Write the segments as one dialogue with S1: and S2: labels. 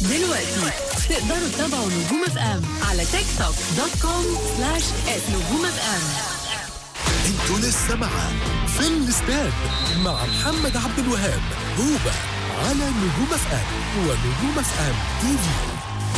S1: دلوقتي تقدروا تتابعوا نجوم اف ام على تيك توك دوت كوم سلاش نجوم اف ام
S2: انتوا لسه مع في الاستاد مع محمد عبد الوهاب هوبا على نجوم اف ام ونجوم اف ام تي في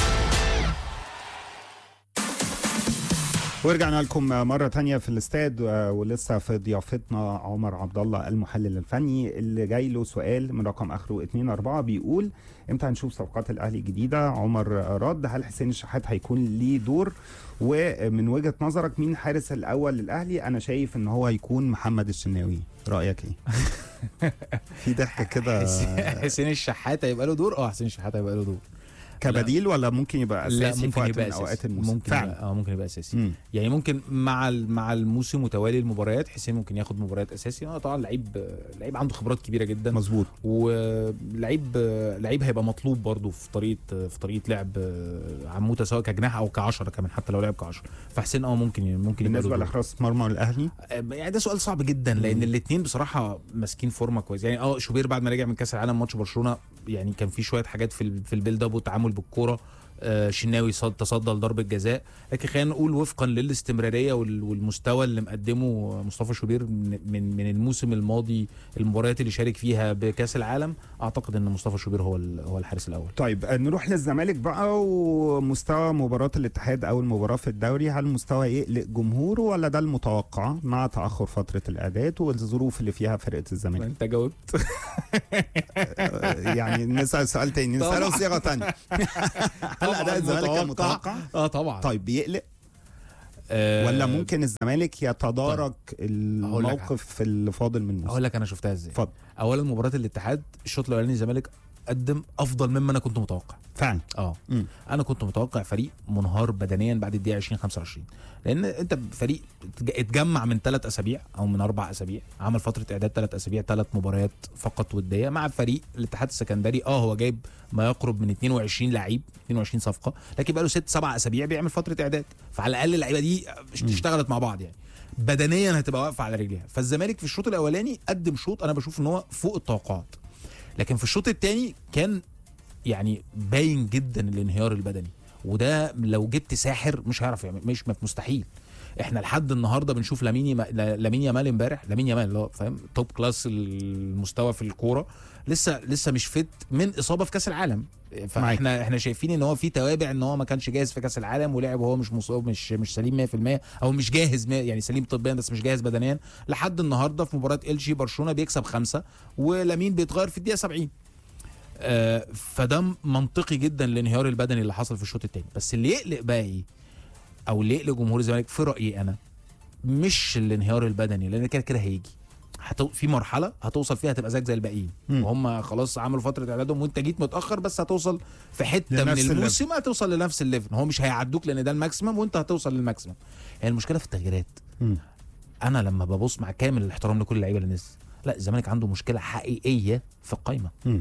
S3: ورجعنا لكم مرة تانية في الاستاد آه، ولسه في ضيافتنا عمر عبد الله المحلل الفني اللي جاي له سؤال من رقم اخره 2 4 بيقول امتى هنشوف صفقات الاهلي الجديدة عمر رد هل حسين الشحات هيكون ليه دور ومن وجهة نظرك مين الحارس الاول للاهلي انا شايف ان هو هيكون محمد الشناوي رأيك ايه في ضحك كده
S4: حسين الشحات هيبقى له دور اه حسين الشحات هيبقى له دور
S3: كبديل ولا ممكن يبقى
S4: لا
S3: اساسي في
S4: ممكن
S3: وقت
S4: يبقى
S3: من اوقات
S4: اساسي
S3: الموسم
S4: ممكن
S3: فعلا
S4: يبقى اه ممكن يبقى اساسي
S3: مم.
S4: يعني ممكن مع ال- مع الموسم وتوالي المباريات حسين ممكن ياخد مباريات اساسي اه طبعا لعيب لعيب عنده خبرات كبيره جدا
S3: مظبوط
S4: ولعيب لعيب هيبقى مطلوب برضه في طريقه في طريقه لعب عموته سواء كجناح او كعشرة كمان حتى لو لعب كعشرة فحسين اه ممكن ممكن يبقى له
S3: بالنسبة
S4: دور.
S3: لحراسة مرمى الاهلي
S4: يعني ده سؤال صعب جدا لان الاثنين بصراحه ماسكين فورمه كويس يعني اه شوبير بعد ما رجع من كاس العالم ماتش برشلونه يعني كان في شويه حاجات في ال- في البيلد اب والتعامل بالكوره آه، شناوي صد تصدى لضربه جزاء لكن خلينا نقول وفقا للاستمراريه وال- والمستوى اللي مقدمه مصطفى شوبير من من من الموسم الماضي المباريات اللي شارك فيها بكاس العالم اعتقد ان مصطفى شوبير هو ال- هو الحارس الاول
S3: طيب آه، نروح للزمالك بقى ومستوى مباراة الاتحاد أول مباراة في الدوري هل مستوى يقلق جمهوره ولا ده المتوقع مع تأخر فترة الإعداد والظروف اللي فيها فرقة الزمالك
S4: انت جاوبت
S3: آه، يعني نسأل سؤال تاني نسأله
S4: طبعاً.
S3: بصيغة تانية هل أداء الزمالك كان متوقع؟
S4: اه طبعا
S3: طيب بيقلق
S4: آه،
S3: ولا ممكن الزمالك يتدارك الموقف اللي فاضل من الموسم
S4: اقول لك انا شفتها ازاي
S3: اتفضل
S4: اولا مباراه الاتحاد الشوط الاولاني الزمالك قدم افضل مما انا كنت متوقع
S3: فعلا
S4: اه
S3: مم.
S4: انا كنت متوقع فريق منهار بدنيا بعد الدقيقه 20 25 لان انت فريق اتج- اتجمع من ثلاث اسابيع او من اربع اسابيع عمل فتره اعداد ثلاث اسابيع ثلاث مباريات فقط وديه مع فريق الاتحاد السكندري اه هو جايب ما يقرب من 22 لعيب 22 صفقه لكن بقى له ست سبع اسابيع بيعمل فتره اعداد فعلى الاقل اللعيبه دي اشتغلت مع بعض يعني بدنيا هتبقى واقفه على رجليها فالزمالك في الشوط الاولاني قدم شوط انا بشوف ان هو فوق التوقعات لكن في الشوط الثاني كان يعني باين جدا الانهيار البدني وده لو جبت ساحر مش هيعرف يعمل مش مستحيل احنا لحد النهارده بنشوف لامين يما- لا- لامين يامال امبارح لامين يامال اللي هو فاهم توب كلاس المستوى في الكوره لسه لسه مش فت من اصابه في كاس العالم فاحنا احنا شايفين ان هو في توابع ان هو ما كانش جاهز في كاس العالم ولعب وهو مش مصاب مش مش سليم 100% او مش جاهز مية- يعني سليم طبيا بس مش جاهز بدنيا لحد النهارده في مباراه ال جي برشلونه بيكسب خمسه ولامين بيتغير في الدقيقه 70 آه، فده منطقي جدا الانهيار البدني اللي حصل في الشوط الثاني بس اللي يقلق بقى ايه او اللي يقلق جمهور الزمالك في رايي انا مش الانهيار البدني لان كده كده هيجي هتو... في مرحله هتوصل فيها هتبقى زيك زي الباقيين
S3: مم.
S4: وهم خلاص عملوا فتره اعدادهم وانت جيت متاخر بس هتوصل في حته من
S3: لنفس الليفل.
S4: الموسم هتوصل لنفس الليفل هو مش هيعدوك لان ده الماكسيمم وانت هتوصل للماكسيمم هي المشكله في التغييرات
S3: مم.
S4: انا لما ببص مع كامل الاحترام لكل اللعيبه اللي نزل لا الزمالك عنده مشكله حقيقيه في القايمه
S3: مم.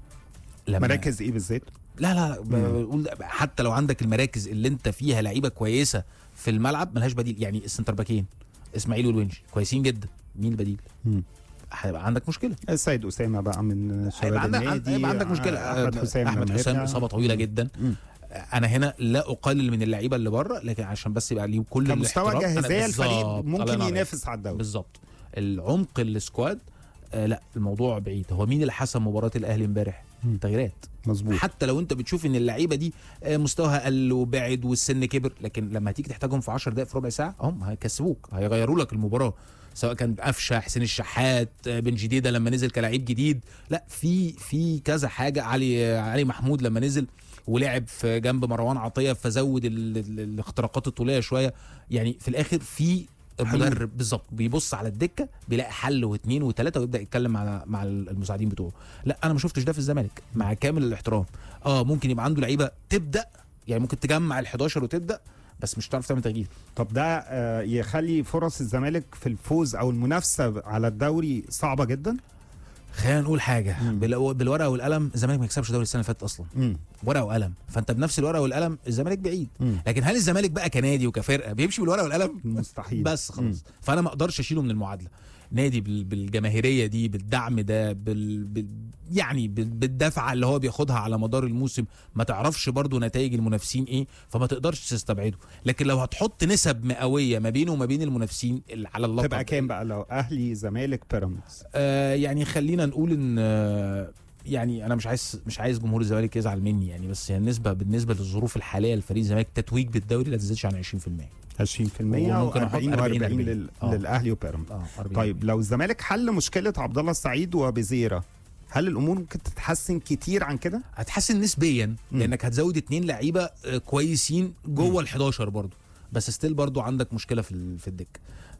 S4: لما
S3: مراكز إيه بالذات؟
S4: لا لا لا بقول حتى لو عندك المراكز اللي انت فيها لعيبه كويسه في الملعب ملهاش بديل يعني السنتر باكين اسماعيل والونش كويسين جدا مين البديل؟
S3: مم.
S4: هيبقى عندك مشكله
S3: السيد أسامة بقى من شباب
S4: هيبقى عندك
S3: النادي
S4: هيبقى عندك مشكله
S3: أحمد حسام
S4: احمد
S3: لما
S4: حسام
S3: يرجع.
S4: اصابه طويله جدا
S3: مم.
S4: انا هنا لا اقلل من اللعيبه اللي بره لكن عشان بس يبقى ليه كل
S3: كمستوى
S4: الاحترام. أنا
S3: جاهزية الفريق
S4: بالظبط، الله
S3: ممكن
S4: ينور عليك.
S3: ينافس على الدوري
S4: بالظبط العمق السكواد آه لا الموضوع بعيد هو مين اللي حسم مباراه الاهلي امبارح
S3: مم.
S4: تغييرات
S3: مظبوط
S4: حتى لو انت بتشوف ان اللعيبه دي آه، مستواها قل وبعد والسن كبر لكن لما هتيجي تحتاجهم في 10 دقائق في ربع ساعه هم هيكسبوك هيغيروا لك المباراه سواء كان قفشه حسين الشحات آه، بن جديده لما نزل كلاعب جديد لا في في كذا حاجه علي آه، علي محمود لما نزل ولعب في جنب مروان عطيه فزود ال- ال- الاختراقات الطوليه شويه يعني في الاخر في
S3: حلول.
S4: المدرب بالظبط بيبص على الدكه بيلاقي حل واثنين وثلاثه ويبدا يتكلم مع مع المساعدين بتوعه لا انا ما شفتش ده في الزمالك مع كامل الاحترام اه ممكن يبقى عنده لعيبه تبدا يعني ممكن تجمع ال11 وتبدا بس مش هتعرف تعمل تغيير
S3: طب ده آه، يخلي فرص الزمالك في الفوز او المنافسه على الدوري صعبه جدا
S4: خلينا نقول حاجه
S3: مم.
S4: بال- بالورقه والقلم الزمالك ما يكسبش دوري السنه اللي فاتت اصلا
S3: مم.
S4: ورقه وقلم فانت بنفس الورقه والقلم الزمالك بعيد
S3: مم.
S4: لكن هل الزمالك بقى كنادي وكفرقه بيمشي بالورقه والقلم
S3: مستحيل
S4: بس
S3: مم.
S4: خلاص فانا ما اقدرش اشيله من المعادله نادي بال- بالجماهيريه دي بالدعم ده بال... بال... يعني بال- بالدفعه اللي هو بياخدها على مدار الموسم ما تعرفش برضو نتائج المنافسين ايه فما تقدرش تستبعده لكن لو هتحط نسب مئويه ما بينه وما بين المنافسين اللي على اللقب
S3: تبقى كام بقى لو اهلي زمالك بيراميدز
S4: آه يعني خلينا نقول ان آه يعني انا مش عايز مش عايز جمهور الزمالك يزعل مني يعني بس هي النسبه بالنسبه للظروف الحاليه لفريق الزمالك تتويج بالدوري لا تزيدش عن 20%
S3: 20% او
S4: وممكن أحط
S3: 40
S4: 40
S3: و40
S4: 40.
S3: لل...
S4: آه.
S3: للاهلي وبيراميدز
S4: اه 40
S3: طيب لو الزمالك حل مشكله عبد الله السعيد وبزيره هل الامور ممكن تتحسن كتير عن كده؟
S4: هتحسن نسبيا لانك هتزود اتنين لعيبه آه، كويسين جوه ال 11 برضو بس ستيل برضو عندك مشكله في ال- في الدكه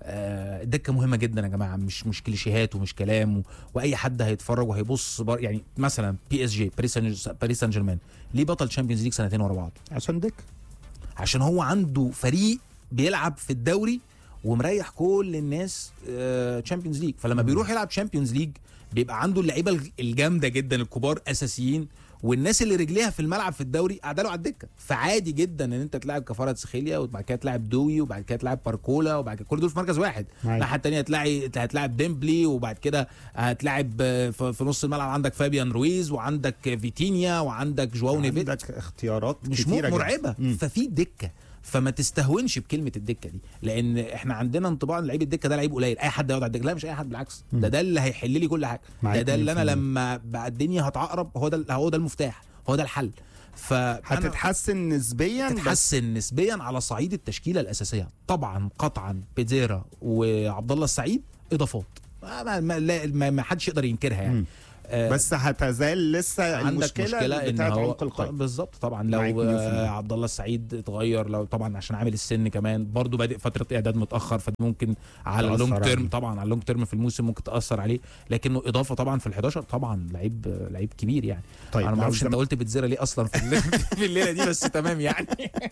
S4: آه، الدكه مهمه جدا يا جماعه مش مش كليشيهات ومش كلام و... واي حد هيتفرج وهيبص بر... يعني مثلا بي اس جي باريس سان باريس سان جيرمان ليه بطل تشامبيونز ليج سنتين ورا بعض
S3: عشان دك
S4: عشان هو عنده فريق بيلعب في الدوري ومريح كل الناس تشامبيونز ليج فلما بيروح يلعب تشامبيونز ليج بيبقى عنده اللعيبه الج- الجامده جدا الكبار اساسيين والناس اللي رجليها في الملعب في الدوري قاعده له على الدكه فعادي جدا ان انت تلعب كفاره سخيليا وبعد كده تلعب دوي وبعد كده تلعب باركولا وبعد كده كل دول في مركز واحد
S3: معاك.
S4: الناحيه الثانيه هتلاقي هتلاعب ديمبلي وبعد كده هتلاعب آه، في في نص الملعب عندك فابيان رويز وعندك فيتينيا وعندك جواو نيفيز
S3: عندك اختيارات
S4: مش
S3: كتيره جداً.
S4: مرعبه
S3: مم.
S4: ففي دكه فما تستهونش بكلمه الدكه دي لان احنا عندنا انطباع ان لعيب الدكه ده لعيب قليل اي حد يقعد على الدكه لا مش اي حد بالعكس ده ده اللي هيحل لي كل حاجه
S3: معاك
S4: ده ده اللي انا
S3: 100%.
S4: لما بقى الدنيا هتعقرب هو ده هو ده المفتاح هو ده الحل ف
S3: هتتحسن نسبيا بس
S4: تتحسن نسبيا على صعيد التشكيله الاساسيه طبعا قطعا بيزيرا وعبد الله السعيد اضافات ما, ما, ما, لا- ما, ما حدش يقدر ينكرها يعني
S3: مم.
S4: آه،
S3: بس هتزال لسه
S4: عندك
S3: المشكله
S4: مشكله ان
S3: بتاعت
S4: هو
S3: عمق القلب
S4: بالظبط طبعا
S3: معاك
S4: لو
S3: 100%.
S4: آه، عبد الله السعيد اتغير لو طبعا عشان عامل السن كمان برضه بادئ فتره اعداد متاخر فدي ممكن على
S3: تأثر
S4: اللونج تيرم
S3: عليه.
S4: طبعا على اللونج تيرم في الموسم ممكن تاثر عليه لكنه اضافه طبعا في ال11 طبعا لعيب لعيب كبير يعني
S3: طيب
S4: انا ما
S3: لو
S4: اعرفش انت
S3: الزم-
S4: قلت بتزيرا ليه اصلا في الليله, في الليله دي بس تمام يعني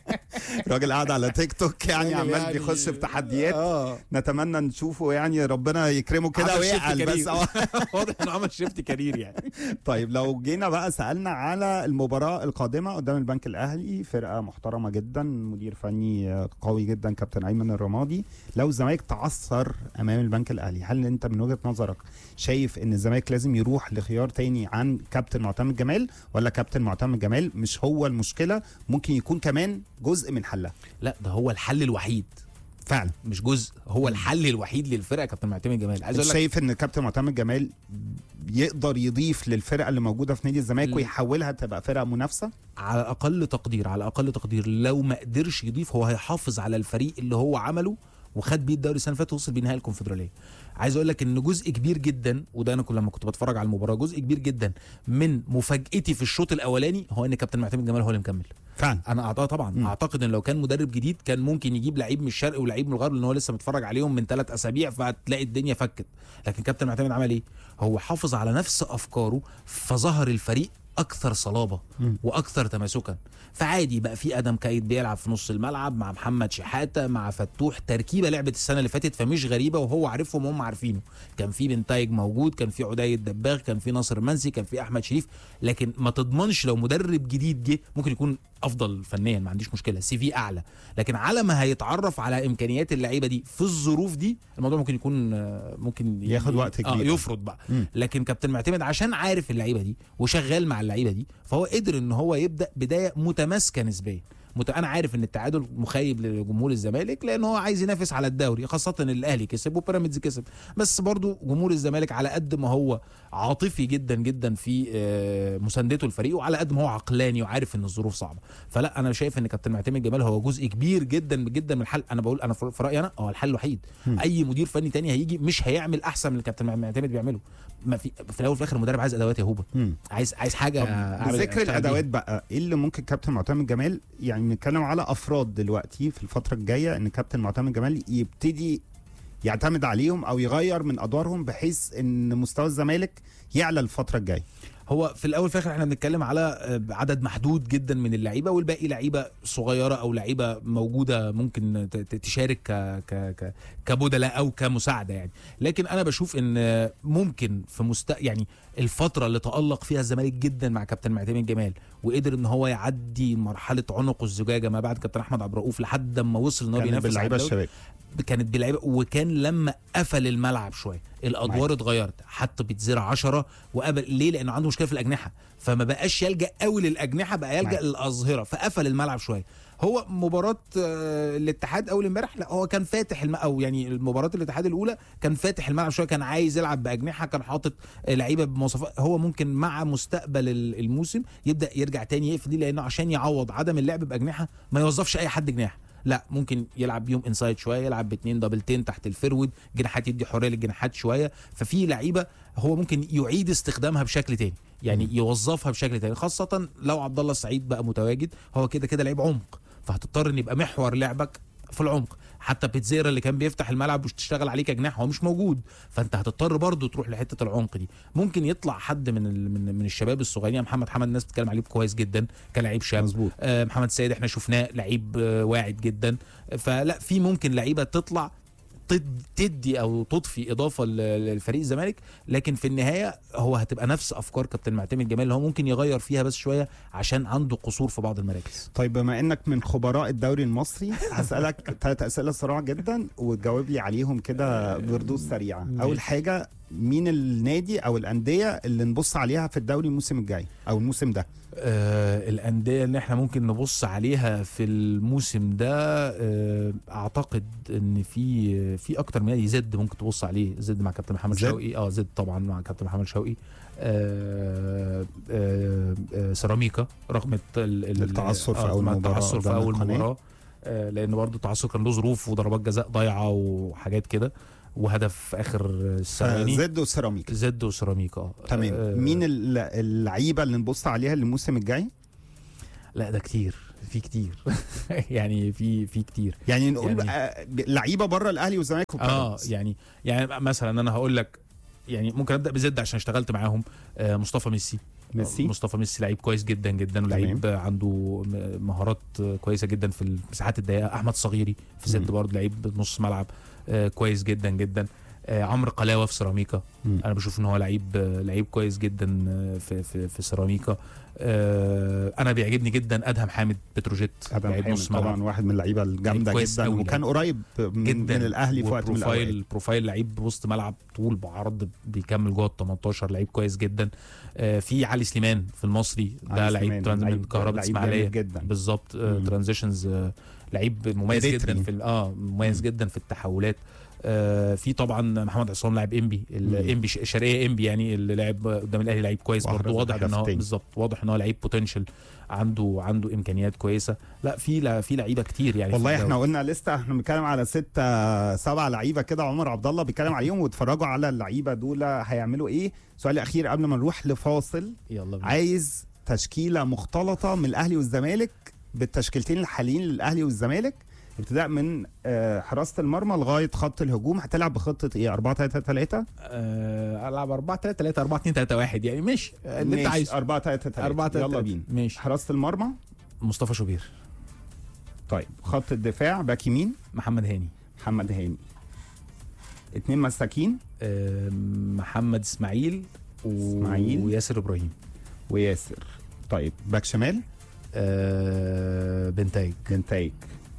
S3: راجل قاعد على تيك توك يعني
S4: راجل
S3: عمال
S4: يعني-
S3: بيخش في تحديات
S4: اه
S3: نتمنى نشوفه يعني ربنا يكرمه كده
S4: عمل شيفت
S3: ويعقل بس
S4: كارير.
S3: أو-
S4: واضح انه عمل شيفت كارير يعني
S3: طيب لو جينا بقى سالنا على المباراه القادمه قدام البنك الاهلي فرقه محترمه جدا مدير فني قوي جدا كابتن ايمن الرمادي لو الزمالك تعثر امام البنك الاهلي هل انت من وجهه نظرك شايف ان الزمالك لازم يروح لخيار تاني عن كابتن معتمد جمال ولا كابتن معتمد جمال مش هو المشكله ممكن يكون كمان جزء من حلها
S4: لا ده هو الحل الوحيد
S3: فعلا
S4: مش جزء هو الحل الوحيد للفرقه كابتن معتمد جمال عايز
S3: انت
S4: اقول لك
S3: شايف ان كابتن معتمد جمال يقدر يضيف للفرقه اللي موجوده في نادي الزمالك
S4: ل-
S3: ويحولها تبقى فرقه منافسه
S4: على اقل تقدير على اقل تقدير لو ما قدرش يضيف هو هيحافظ على الفريق اللي هو عمله وخد بيه الدوري السنه اللي فاتت ووصل بيه نهائي الكونفدراليه عايز اقول لك ان جزء كبير جدا وده انا كل لما كنت بتفرج على المباراه جزء كبير جدا من مفاجاتي في الشوط الاولاني هو ان كابتن معتمد جمال هو اللي مكمل
S3: فعلا
S4: انا اعتقد طبعا
S3: مم.
S4: اعتقد ان لو كان مدرب جديد كان ممكن يجيب لعيب من الشرق ولعيب من الغرب لان هو لسه متفرج عليهم من ثلاث اسابيع فتلاقي الدنيا فكت لكن كابتن معتمد عمل ايه هو حافظ على نفس افكاره فظهر الفريق اكثر صلابه
S3: مم.
S4: واكثر تماسكا فعادي بقى في ادم كايد بيلعب في نص الملعب مع محمد شحاته مع فتوح تركيبه لعبه السنه اللي فاتت فمش غريبه وهو عارفهم وهم عارفينه كان في بنتايج موجود كان في عدي الدباغ كان في ناصر منسي كان في احمد شريف لكن ما تضمنش لو مدرب جديد جه ممكن يكون افضل فنيا ما عنديش مشكله سي في اعلى لكن على ما هيتعرف على امكانيات اللعيبه دي في الظروف دي الموضوع ممكن يكون آه، ممكن
S3: ياخد وقت
S4: آه
S3: كبير.
S4: يفرض بقى
S3: مم.
S4: لكن كابتن معتمد عشان عارف اللعيبه دي وشغال مع اللعيبه دي فهو قدر ان هو يبدا بدايه متماسكه نسبيا مت... انا عارف ان التعادل مخيب لجمهور الزمالك لان هو عايز ينافس على الدوري خاصه ان الاهلي كسب وبيراميدز كسب بس برضو جمهور الزمالك على قد ما هو عاطفي جدا جدا في آه، مساندته الفريق وعلى قد ما هو عقلاني وعارف ان الظروف صعبه فلا انا شايف ان كابتن معتمد جمال هو جزء كبير جدا جدا من الحل انا بقول انا في في رايي انا هو الحل الوحيد اي مدير فني تاني هيجي مش هيعمل احسن من اللي كابتن معتمد بيعمله ما في في الاول وفي الاخر المدرب عايز ادوات يا هوبا
S3: مم.
S4: عايز عايز حاجه أعمل-
S3: بذكر
S4: أشتغل بيها.
S3: الادوات بقى ايه اللي ممكن كابتن معتمد جمال يعني نتكلم على افراد دلوقتي في الفتره الجايه ان كابتن معتمد جمال يبتدي يعتمد عليهم او يغير من ادوارهم بحيث ان مستوى الزمالك يعلى الفتره الجايه
S4: هو في الاول وفي الاخر احنا بنتكلم على آه، عدد محدود جدا من اللعيبه والباقي لعيبه صغيره او لعيبه موجوده ممكن ت- ت- تشارك ك ك ك كبدلاء او كمساعده يعني لكن انا بشوف ان آه، ممكن في مست يعني الفتره اللي تالق فيها الزمالك جدا مع كابتن معتمد جمال وقدر ان هو يعدي مرحله عنق الزجاجه ما بعد كابتن احمد عبد الرؤوف لحد ما وصل ان هو
S3: كان
S4: بينافس على
S3: باللعيبه
S4: الدوري.
S3: الشباب
S4: كانت بلعيبه وكان لما قفل الملعب شويه الادوار اتغيرت حتى بيتزرع 10 وقبل ليه لانه عنده مشكله في الاجنحه فما بقاش يلجا قوي للاجنحه بقى يلجا
S3: معاك.
S4: للاظهره فقفل الملعب شويه هو مباراه آه، الاتحاد اول امبارح لا هو كان فاتح الم... او يعني مباراه الاتحاد الاولى كان فاتح الملعب شويه كان عايز يلعب باجنحه كان حاطط آه، لعيبه بمواصفات هو ممكن مع مستقبل ال- الموسم يبدا يرجع تاني يقفل دي لانه عشان يعوض عدم اللعب باجنحه ما يوظفش اي حد جناح لا ممكن يلعب بيهم انسايد شويه يلعب باثنين دبلتين تحت الفرود جناحات يدي حريه للجناحات شويه ففي لعيبه هو ممكن يعيد استخدامها بشكل تاني يعني يوظفها بشكل تاني خاصه لو عبد الله السعيد بقى متواجد هو كده كده لعيب عمق فهتضطر ان يبقى محور لعبك في العمق حتى بيتزيرا اللي كان بيفتح الملعب وتشتغل عليه كجناح هو مش موجود فانت هتضطر برضه تروح لحته العمق دي ممكن يطلع حد من ال- من, من الشباب الصغيرين يعني محمد حمد الناس بتتكلم عليه كويس جدا كلاعب شاب
S3: مظبوط
S4: آه، محمد سيد احنا شفناه لعيب آه، واعد جدا فلا في ممكن لعيبه تطلع تد- تدي او تضفي اضافه ل- للفريق الزمالك لكن في النهايه هو هتبقى نفس افكار كابتن معتمد جمال اللي هو ممكن يغير فيها بس شويه عشان عنده قصور في بعض المراكز
S3: طيب بما انك من خبراء الدوري المصري هسالك ثلاث اسئله سريعه جدا وتجاوب لي عليهم كده بردود سريعه اول حاجه مين النادي او الانديه اللي نبص عليها في الدوري الموسم الجاي او الموسم ده
S4: آه الانديه اللي احنا ممكن نبص عليها في الموسم ده آه اعتقد ان في في اكتر من نادي زد ممكن تبص عليه زد مع كابتن محمد
S3: زد؟
S4: شوقي اه زد طبعا مع كابتن محمد شوقي آه آه آه سيراميكا رغم الت- ال- ال-
S3: التعثر في
S4: آه،
S3: أول
S4: مع
S3: مباراة
S4: التعثر في
S3: قدام
S4: اول
S3: القناة.
S4: مباراه آه لان برضه التعثر كان له ظروف وضربات جزاء ضايعه وحاجات كده وهدف في اخر الثواني
S3: زد وسيراميكا
S4: زد وسيراميكا آه.
S3: تمام
S4: آه،
S3: مين ال- اللعيبه اللي نبص عليها الموسم الجاي
S4: لا ده كتير في كتير يعني في في كتير
S3: يعني نقول
S4: يعني-
S3: آه، لعيبه بره الاهلي والزمالك
S4: اه
S3: وبيراميدز.
S4: يعني يعني مثلا انا هقول لك يعني ممكن ابدا بزد عشان اشتغلت معاهم آه مصطفى ميسي
S3: ميسي.
S4: مصطفى ميسي لعيب كويس جدا جدا ولعيب عنده م- مهارات كويسه جدا في المساحات الضيقه احمد صغيري في زد
S3: مم.
S4: برضه لعيب نص ملعب آه كويس جدا جدا آه عمرو قلاوه في سيراميكا
S3: مم.
S4: انا بشوف ان هو لعيب آه، لعيب كويس جدا آه، في في في سيراميكا آه انا بيعجبني جدا ادهم حامد بتروجيت
S3: ادم
S4: لعيب
S3: حامد
S4: نص ملعب
S3: طبعا واحد من اللعيبه الجامده
S4: كويس
S3: جدا
S4: أوي
S3: وكان قريب من,
S4: جدا
S3: من الاهلي في وقت من الاوقات
S4: بروفايل بروفايل لعيب وسط ملعب طول بعرض بيكمل جوه ال 18 لعيب كويس جدا آه في علي سليمان في المصري ده
S3: علي
S4: لعيب
S3: سليمان،
S4: ترانز من
S3: لعيب-
S4: كهرباء
S3: لعيب
S4: اسماعيليه
S3: جامد جدا
S4: بالظبط
S3: مم.
S4: ترانزيشنز لعيب مميز
S3: إريتري.
S4: جدا في ال- اه مميز
S3: مم.
S4: جدا في التحولات آه في طبعا محمد عصام لاعب انبي الانبي ش- شرقيه انبي يعني اللي لعب قدام الاهلي لعيب كويس
S3: وأحرز
S4: برضه واضح ان
S3: الهدف
S4: هو
S3: التاني.
S4: بالظبط واضح ان هو لعيب بوتنشال عنده عنده امكانيات كويسه لا في لا في لعيبه كتير يعني في
S3: والله
S4: الدوري.
S3: احنا قلنا لسه احنا بنتكلم على ستة سبعة لعيبه كده عمر عبد الله بيتكلم عليهم واتفرجوا على اللعيبه دول هيعملوا ايه سؤال اخير قبل ما نروح لفاصل
S4: يلا بينا.
S3: عايز تشكيله مختلطه من الاهلي والزمالك بالتشكيلتين الحاليين للاهلي والزمالك ابتداء من آه، حراسه المرمى لغايه خط الهجوم هتلعب بخطه ايه 4 3 3
S4: آه، العب 4 3 3 4 2 3 1 يعني مش اللي انت عايزه
S3: 4 3 3
S4: 4 3
S3: يلا بينا
S4: ماشي
S3: حراسه المرمى
S4: مصطفى شوبير
S3: طيب خط الدفاع باك يمين
S4: محمد هاني
S3: محمد هاني اتنين مساكين
S4: آه، محمد اسماعيل و...
S3: إسماعيل.
S4: وياسر ابراهيم
S3: وياسر طيب باك شمال
S4: آه، بنتايج
S3: بنتايج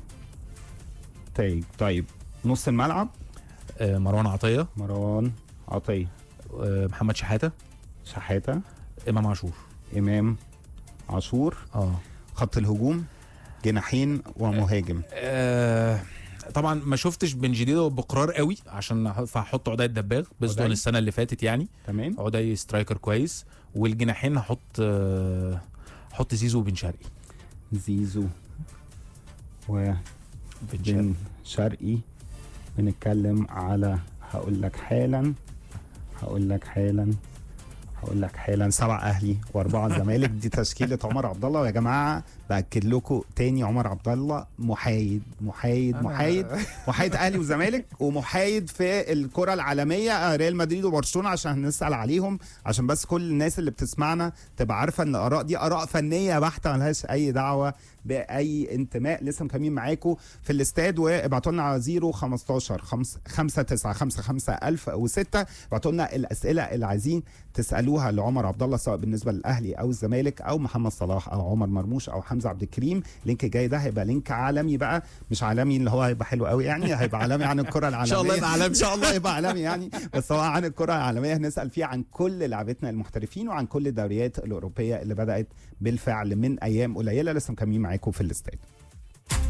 S3: تايج طيب نص الملعب
S4: آه، مروان عطيه
S3: مروان عطية
S4: آه، محمد شحاته
S3: شحاتة
S4: امام عاشور
S3: إمام عاشور
S4: اه
S3: خط الهجوم جناحين ومهاجم
S4: آه، طبعا ما شفتش بن جديد بقرار قوي عشان أح- فهحط عدي الدباغ بس
S3: عدي.
S4: السنه اللي فاتت يعني
S3: تمام
S4: عدي سترايكر كويس والجناحين هحط آه، هحط زيزو وبن شرقي
S3: زيزو وبن
S4: بن شرقي
S3: شرقي بنتكلم على هقول لك حالا هقول لك حالا هقول لك حالا سبعة اهلي واربعة زمالك دي تشكيلة عمر عبد الله ويا جماعة باكد لكم تاني عمر عبد الله محايد محايد
S4: أنا-
S3: محايد محايد اهلي وزمالك ومحايد في الكرة العالمية آه، ريال مدريد وبرشلونة عشان نسأل عليهم عشان بس كل الناس اللي بتسمعنا تبقى عارفة ان الاراء دي اراء فنية بحتة ملهاش اي دعوة باي انتماء لسه مكملين معاكم في الاستاد وابعتوا لنا على 0 15 5 9 5 5 1000 و6 ابعتوا لنا الاسئله اللي عايزين تسالوها تسالوها لعمر عبد الله سواء بالنسبه للاهلي او الزمالك او محمد صلاح او عمر مرموش او حمزه عبد الكريم اللينك الجاي ده هيبقى لينك عالمي بقى مش عالمي اللي هو هيبقى حلو قوي يعني هيبقى عالمي عن الكره العالميه
S4: شاء الله يبقى عالمي.
S3: ان شاء الله يبقى عالمي يعني بس هو عن الكره العالميه هنسال فيه عن كل لعبتنا المحترفين وعن كل الدوريات الاوروبيه اللي بدات بالفعل من ايام قليله لسه مكملين معاكم في الاستاد